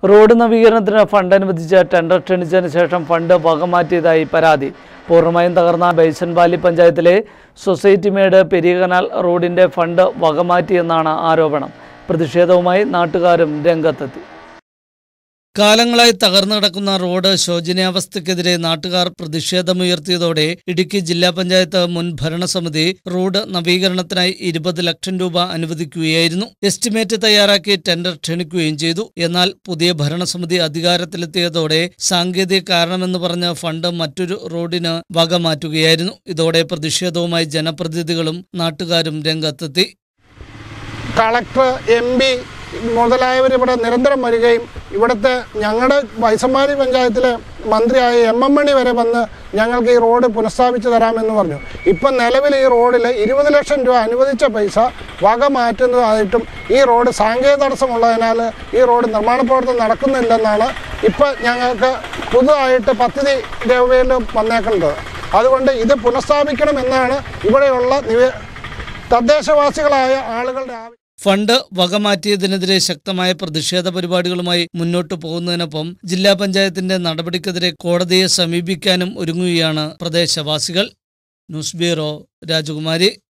road നവീകരണത്തിന് fund അനുവദിച്ച് tender ക്ഷണിച്ചതിന് ശേഷം ഫണ്ട് വകമാറ്റിയതായി പരാതി പൂർണ്ണമായും തകർന്ന ബൈസൺ വാലി പഞ്ചായത്തിലെ സൊസൈറ്റി മേട് പെരിയ കനാൽ റോഡിന്റെ ഫണ്ട് വകമാറ്റിയെന്നാണ് ആരോപണം പ്രതിഷേധവുമായി നാട്ടുകാരും രംഗത്തെത്തി കാലങ്ങളായി തകർന്നു കിടക്കുന്ന റോഡ് ശോചനീയാവസ്ഥയ്ക്കെതിരെ നാട്ടുകാർ പ്രതിഷേധമുയർത്തിയതോടെ ഇടുക്കി ജില്ലാ പഞ്ചായത്ത് മുൻ ഭരണസമിതി റോഡ് നവീകരണത്തിനായി ഇരുപത് ലക്ഷം രൂപ അനുവദിക്കുകയായിരുന്നു എസ്റ്റിമേറ്റ് തയ്യാറാക്കി ടെൻഡർ ക്ഷണിക്കുകയും ചെയ്തു എന്നാൽ പുതിയ ഭരണസമിതി അധികാരത്തിലെത്തിയതോടെ സാങ്കേതിക കാരണമെന്ന് പറഞ്ഞ് ഫണ്ട് മറ്റൊരു റോഡിന് വക മാറ്റുകയായിരുന്നു ഇതോടെ പ്രതിഷേധവുമായി ജനപ്രതിനിധികളും നാട്ടുകാരും രംഗത്തെത്തി കളക്ടർ എം പി മുതലായവർ ഇവിടെ നിരന്തരം വരികയും ഇവിടുത്തെ ഞങ്ങളുടെ വൈസമ്മാരി പഞ്ചായത്തിലെ മന്ത്രിയായ എം എം മണി വരെ വന്ന് ഞങ്ങൾക്ക് ഈ റോഡ് പുനഃസ്ഥാപിച്ച് തരാമെന്ന് പറഞ്ഞു ഇപ്പം നിലവിൽ ഈ റോഡിൽ ഇരുപത് ലക്ഷം രൂപ അനുവദിച്ച പൈസ വക മാറ്റുന്നതായിട്ടും ഈ റോഡ് സാങ്കേതിക തടസ്സമുള്ളതിനാൽ ഈ റോഡ് നിർമ്മാണ പ്രവർത്തനം നടക്കുന്നില്ലെന്നാണ് ഇപ്പം ഞങ്ങൾക്ക് പുതുതായിട്ട് പദ്ധതി രൂപയിൽ വന്നേക്കുന്നത് അതുകൊണ്ട് ഇത് പുനഃസ്ഥാപിക്കണമെന്നാണ് ഇവിടെയുള്ള നിവേ തദ്ദേശവാസികളായ ആളുകളുടെ ആവശ്യം ഫണ്ട് വകമാറ്റിയതിനെതിരെ ശക്തമായ പ്രതിഷേധ പരിപാടികളുമായി മുന്നോട്ടു പോകുന്നതിനൊപ്പം ജില്ലാ പഞ്ചായത്തിന്റെ നടപടിക്കെതിരെ കോടതിയെ സമീപിക്കാനും ഒരുങ്ങുകയാണ് പ്രദേശവാസികൾ ന്യൂസ് ബ്യൂറോ രാജകുമാരി